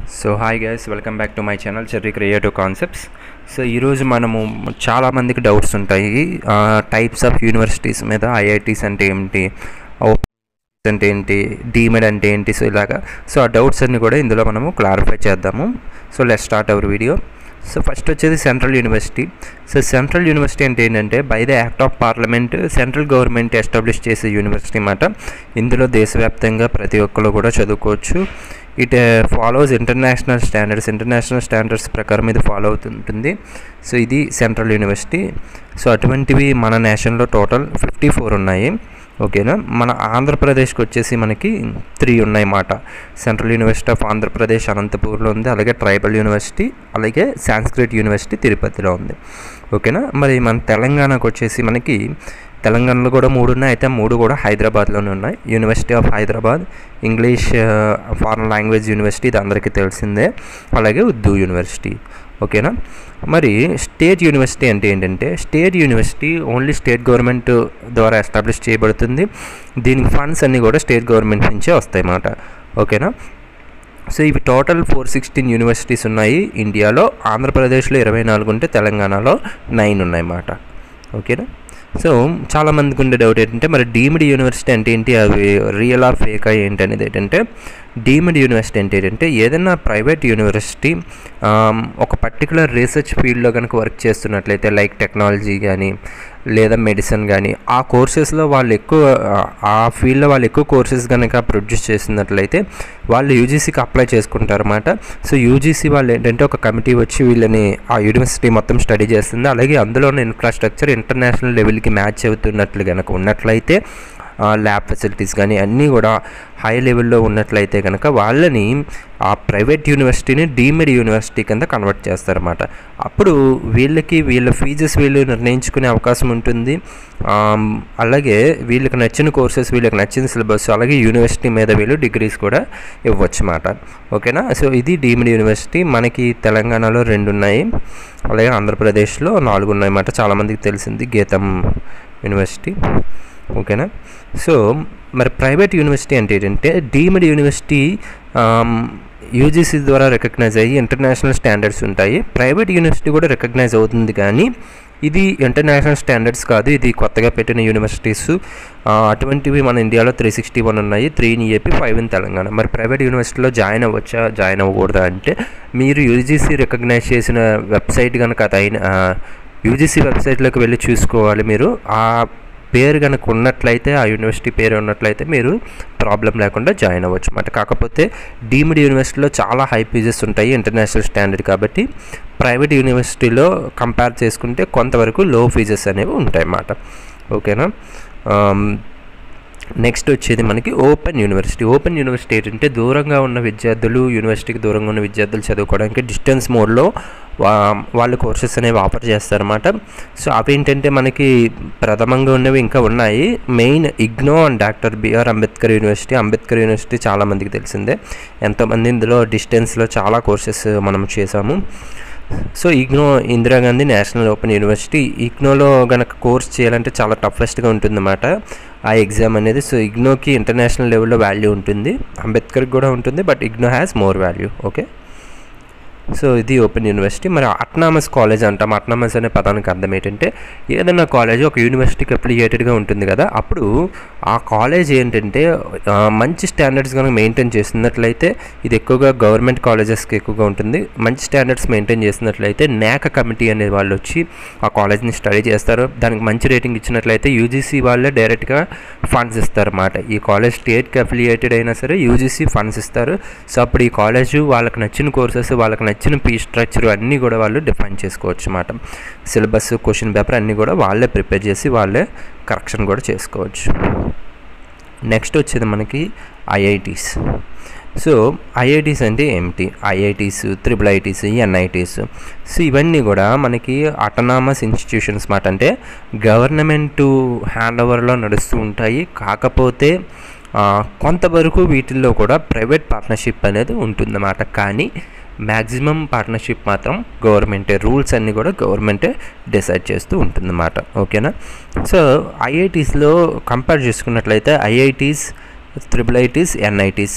so hi guys welcome back to my channel cherry creative concepts so ఈరోజు మనము చాలామందికి doubts ఉంటాయి types of universities మీద IITs అంటే ఏంటి ఓపెన్ అంటే ఏంటి డీమెడ్ అంటే ఏంటి సో ఇలాగా సో ఆ డౌట్స్ అన్ని కూడా ఇందులో మనము క్లారిఫై చేద్దాము so let start our video so first వచ్చేది central university so central university అంటే ఏంటంటే by the act of parliament central government establish చేసే యూనివర్సిటీ అన్నమాట ఇందులో దేశవ్యాప్తంగా ప్రతి ఒక్కరు కూడా చదువుకోవచ్చు it follows international standards international standards ప్రకారం ఇది ఫాలో అవుతుంటుంది సో ఇది సెంట్రల్ యూనివర్సిటీ సో అటువంటివి మన నేషన్లో టోటల్ ఫిఫ్టీ ఫోర్ ఉన్నాయి ఓకేనా మన ఆంధ్రప్రదేశ్కి వచ్చేసి మనకి త్రీ ఉన్నాయి మాట సెంట్రల్ యూనివర్సిటీ ఆఫ్ ఆంధ్రప్రదేశ్ అనంతపూర్లో ఉంది అలాగే ట్రైబల్ యూనివర్సిటీ అలాగే సాంస్క్రిట్ యూనివర్సిటీ తిరుపతిలో ఉంది ఓకేనా మరి మన తెలంగాణకు వచ్చేసి మనకి తెలంగాణలో కూడా మూడు ఉన్నాయి అయితే మూడు కూడా హైదరాబాద్లోనే ఉన్నాయి university of Hyderabad English foreign language university ఇది అందరికీ తెలిసిందే అలాగే ఉర్దూ యూనివర్సిటీ ఓకేనా మరి స్టేట్ యూనివర్సిటీ అంటే ఏంటంటే state university only state government ద్వారా ఎస్టాబ్లిష్ చేయబడుతుంది దీనికి ఫండ్స్ అన్నీ కూడా స్టేట్ గవర్నమెంట్ నుంచే వస్తాయి అన్నమాట ఓకేనా సో ఇవి టోటల్ ఫోర్ సిక్స్టీన్ యూనివర్సిటీస్ ఉన్నాయి ఇండియాలో ఆంధ్రప్రదేశ్లో ఇరవై నాలుగు ఉంటే తెలంగాణలో నైన్ ఉన్నాయన్నమాట ఓకేనా సో చాలామందికి ఉండే డౌట్ ఏంటంటే మరి డీమ్డ్ యూనివర్సిటీ అంటే ఏంటి అవి రియల్ ఆర్ ఫేక్ ఏంటి అనేది ఏంటంటే డీమ్డ్ యూనివర్సిటీ అంటే ఏంటంటే ఏదైనా ప్రైవేట్ యూనివర్సిటీ ఒక పర్టికులర్ రీసెర్చ్ ఫీల్డ్లో కనుక వర్క్ చేస్తున్నట్లయితే లైక్ టెక్నాలజీ కానీ లేదా మెడిసిన్ కానీ ఆ కోర్సెస్లో వాళ్ళు ఎక్కువ ఆ ఫీల్డ్లో వాళ్ళు ఎక్కువ కోర్సెస్ కనుక ప్రొడ్యూస్ చేస్తున్నట్లయితే వాళ్ళు యూజీసీకి అప్లై చేసుకుంటారన్నమాట సో యూజీసీ వాళ్ళు ఏంటంటే ఒక కమిటీ వచ్చి వీళ్ళని ఆ యూనివర్సిటీ మొత్తం స్టడీ చేస్తుంది అలాగే అందులోని ఇన్ఫ్రాస్ట్రక్చర్ ఇంటర్నేషనల్ లెవెల్కి మ్యాచ్ అవుతున్నట్లు కనుక ఉన్నట్లయితే ల్యాబ్ ఫెసిలిటీస్ కానీ అన్నీ కూడా హై లెవెల్లో ఉన్నట్లయితే కనుక వాళ్ళని ఆ ప్రైవేట్ యూనివర్సిటీని డీమెడ్ యూనివర్సిటీ కింద కన్వర్ట్ చేస్తారన్నమాట అప్పుడు వీళ్ళకి వీళ్ళ ఫీజెస్ వీళ్ళు నిర్ణయించుకునే అవకాశం ఉంటుంది అలాగే వీళ్ళకి నచ్చిన కోర్సెస్ వీళ్ళకి నచ్చిన సిలబస్ అలాగే యూనివర్సిటీ మీద వీళ్ళు డిగ్రీస్ కూడా ఇవ్వచ్చు అన్నమాట ఓకేనా సో ఇది డీమ్డ్ యూనివర్సిటీ మనకి తెలంగాణలో రెండు ఉన్నాయి అలాగే ఆంధ్రప్రదేశ్లో నాలుగు ఉన్నాయి అన్నమాట చాలామందికి తెలిసింది గీతం యూనివర్సిటీ ఓకేనా సో మరి ప్రైవేట్ యూనివర్సిటీ అంటే ఏంటంటే డీమ్డ్ యూనివర్సిటీ యూజీసీ ద్వారా రికగ్నైజ్ అయ్యి ఇంటర్నేషనల్ స్టాండర్డ్స్ ఉంటాయి ప్రైవేట్ యూనివర్సిటీ కూడా రికగ్నైజ్ అవుతుంది కానీ ఇది ఇంటర్నేషనల్ స్టాండర్డ్స్ కాదు ఇది కొత్తగా పెట్టిన యూనివర్సిటీస్ అటువంటివి మన ఇండియాలో త్రీ సిక్స్టీ వన్ ఉన్నాయి three in AP five in Telangana మరి ప్రైవేట్ యూనివర్సిటీలో జాయిన్ అవ్వచ్చా జాయిన్ అవ్వకూడదా అంటే మీరు యూజీసీ రికగ్నైజ్ చేసిన వెబ్సైట్ కనుక అది అయిన యూజీసీ వెబ్సైట్లోకి వెళ్ళి చూసుకోవాలి మీరు ఆ పేరు కనుక ఉన్నట్లయితే ఆ యూనివర్సిటీ పేరు ఉన్నట్లయితే మీరు ప్రాబ్లం లేకుండా జాయిన్ అవ్వచ్చు అన్నమాట కాకపోతే డీమ్డ్ యూనివర్సిటీలో చాలా హై ఫీజెస్ ఉంటాయి ఇంటర్నేషనల్ స్టాండర్డ్ కాబట్టి ప్రైవేట్ యూనివర్సిటీలో కంపేర్ చేసుకుంటే కొంతవరకు లో ఫీజెస్ అనేవి ఉంటాయి అన్నమాట ఓకేనా నెక్స్ట్ వచ్చేది మనకి ఓపెన్ యూనివర్సిటీ ఓపెన్ యూనివర్సిటీ ఏంటంటే దూరంగా ఉన్న విద్యార్థులు యూనివర్సిటీకి దూరంగా ఉన్న విద్యార్థులు చదువుకోవడానికి డిస్టెన్స్ మోడ్లో వాళ్ళు కోర్సెస్ అనేవి ఆఫర్ చేస్తారన్నమాట సో అవి ఏంటంటే మనకి ప్రథమంగా ఉన్నవి ఇంకా ఉన్నాయి main IGNOU and doctor B R Ambedkar university Ambedkar university చాలామందికి తెలిసిందే ఎంతోమంది ఇందులో డిస్టెన్స్లో చాలా కోర్సెస్ మనం చేసాము so IGNOU Indira Gandhi national open university ఇగ్నోలో గనక కోర్స్ చేయాలంటే చాలా టఫెస్ట్గా ఉంటుందన్నమాట ఆ ఎగ్జామ్ అనేది సో ఇగ్నోకి ఇంటర్నేషనల్ లెవెల్లో వాల్యూ ఉంటుంది అంబేద్కర్కి కూడా ఉంటుంది but IGNOU has more value okay so ఇది ఓపెన్ యూనివర్సిటీ మరి అట్నామస్ కాలేజ్ అంటాం అట్నామస్ అనే పదానికి అర్థం ఏంటంటే ఏదైనా కాలేజ్ ఒక యూనివర్సిటీకి అప్లికేటెడ్గా ఉంటుంది కదా అప్పుడు ఆ కాలేజ్ ఏంటంటే మంచి స్టాండర్డ్స్ కనుక మెయింటైన్ చేస్తున్నట్లయితే ఇది ఎక్కువగా గవర్నమెంట్ కాలేజెస్కి ఎక్కువగా ఉంటుంది మంచి స్టాండర్డ్స్ మెయింటైన్ చేస్తున్నట్లయితే నేక కమిటీ అనే వాళ్ళు వచ్చి ఆ కాలేజ్ని స్టడీ చేస్తారు దానికి మంచి రేటింగ్ ఇచ్చినట్లయితే యూజీసీ వాళ్ళే డైరెక్ట్గా ఫండ్స్ ఇస్తారన్నమాట ఈ కాలేజ్ స్టేట్కి అఫిలియేటెడ్ అయినా సరే యూజీసీ ఫండ్స్ ఇస్తారు సో అప్పుడు ఈ కాలేజ్ వాళ్ళకి నచ్చిన కోర్సెస్ వాళ్ళకి నచ్చిన ఫీ స్ట్రక్చర్ అన్నీ కూడా వాళ్ళు డిఫైన్ చేసుకోవచ్చు అన్నమాట సిలబస్ క్వశ్చన్ పేపర్ అన్నీ కూడా వాళ్ళే ప్రిపేర్ చేసి వాళ్ళే కరెక్షన్ కూడా చేసుకోవచ్చు నెక్స్ట్ వచ్చేది మనకి ఐఐటీస్ సో ఐఐటీస్ అంటే ఏమిటి IITs triple ITs NITs so ఇవన్నీ కూడా మనకి అటనామస్ ఇన్స్టిట్యూషన్స్ మాట అంటే గవర్నమెంట్ హ్యాండ్ ఓవర్లో నడుస్తూ ఉంటాయి కాకపోతే కొంతవరకు వీటిల్లో కూడా ప్రైవేట్ పార్ట్నర్షిప్ అనేది ఉంటుందన్నమాట కానీ మ్యాక్సిమం పార్ట్నర్షిప్ మాత్రం గవర్నమెంటే రూల్స్ అన్నీ కూడా గవర్నమెంటే డిసైడ్ చేస్తూ ఉంటుందన్నమాట ఓకేనా సో ఐఐటీస్లో కంపేర్ చేసుకున్నట్లయితే IITs triple ITs NITs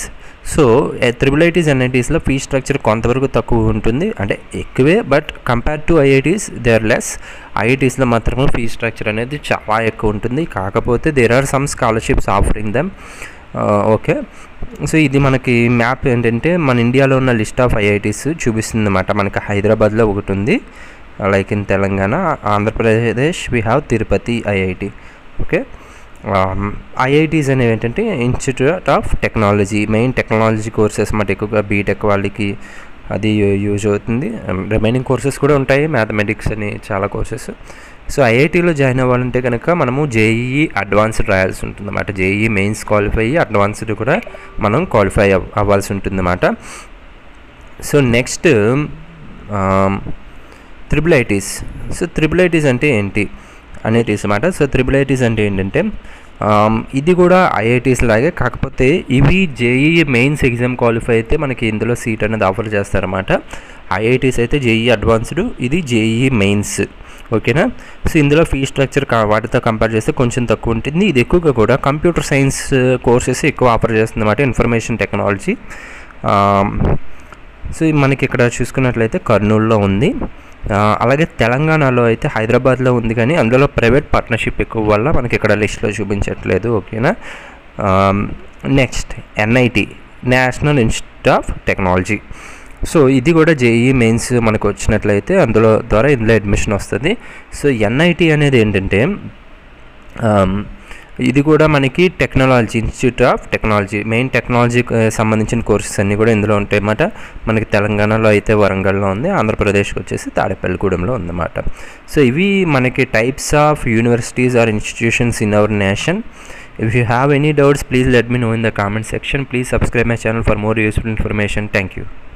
so triple ITs ఎన్ఐటీస్లో ఫీ స్ట్రక్చర్ కొంతవరకు తక్కువ ఉంటుంది అంటే ఎక్కువే but compare to IITs they are less ఐఐటీస్లో మాత్రమే ఫీ స్ట్రక్చర్ అనేది చాలా ఎక్కువ ఉంటుంది కాకపోతే there are some scholarships offering them okay so ఇది మనకి మ్యాప్ ఏంటంటే మన ఇండియాలో ఉన్న లిస్ట్ ఆఫ్ ఐఐటీస్ చూపిస్తుంది అనమాట మనకి హైదరాబాద్లో ఒకటి ఉంది like in Telangana Andhra Pradesh we have Tirupati IIT okay IITs అనేవి ఏంటంటే institute of technology main technology courses మాట ఎక్కువగా బీటెక్ వాళ్ళకి అది యూజ్ అవుతుంది రిమైనింగ్ కోర్సెస్ కూడా ఉంటాయి మ్యాథమెటిక్స్ అని చాలా కోర్సెస్ సో ఐఐటీలో జాయిన్ అవ్వాలంటే కనుక మనము జేఈఈ అడ్వాన్స్డ్ రాయాల్సి ఉంటుంది అన్నమాట జేఈఈ మెయిన్స్ క్వాలిఫై అయ్యి అడ్వాన్స్డ్ కూడా మనం క్వాలిఫై అవ్వాల్సి ఉంటుంది అన్నమాట so next triple ITs so triple ITs అంటే ఏంటి అనేది అనమాట సో త్రిబుల్ ఐటీస్ అంటే ఏంటంటే ఇది కూడా ఐఐటీస్ లాగే కాకపోతే ఇవి జేఈఈ మెయిన్స్ ఎగ్జామ్ క్వాలిఫై అయితే మనకి ఇందులో సీట్ అనేది ఆఫర్ చేస్తారన్నమాట ఐఐటీస్ అయితే జేఈఈ అడ్వాన్స్డ్ ఇది జేఈఈ మెయిన్స్ ఓకేనా సో ఇందులో ఫీ స్ట్రక్చర్ వాటితో కంపేర్ చేస్తే కొంచెం తక్కువ ఉంటుంది ఇది ఎక్కువగా కూడా కంప్యూటర్ సైన్స్ కోర్సెస్ ఎక్కువ ఆఫర్ చేస్తుంది అన్నమాట ఇన్ఫర్మేషన్ టెక్నాలజీ సో మనకి ఇక్కడ చూసుకున్నట్లయితే కర్నూలులో ఉంది అలాగే తెలంగాణలో అయితే హైదరాబాద్లో ఉంది కానీ అందులో ప్రైవేట్ పార్ట్నర్షిప్ ఎక్కువ వల్ల మనకి ఇక్కడ లిస్ట్లో చూపించట్లేదు ఓకేనా next NIT national institute of technology so ఇది కూడా జేఈ మెయిన్స్ మనకు వచ్చినట్లయితే అందులో ద్వారా ఇందులో అడ్మిషన్ వస్తుంది సో ఎన్ఐటి అనేది ఏంటంటే ఇది కూడా మనకి technology institute of technology main టెక్నాలజీకి సంబంధించిన కోర్సెస్ అన్నీ కూడా ఇందులో ఉంటాయి అన్నమాట మనకి తెలంగాణలో అయితే వరంగల్లో ఉంది ఆంధ్రప్రదేశ్కి వచ్చేసి తాడేపల్లిగూడెంలో ఉందన్నమాట సో ఇవి మనకి types of universities or institutions in our nation if you have any doubts please let me know in the comment section please subscribe my channel for more useful information thank you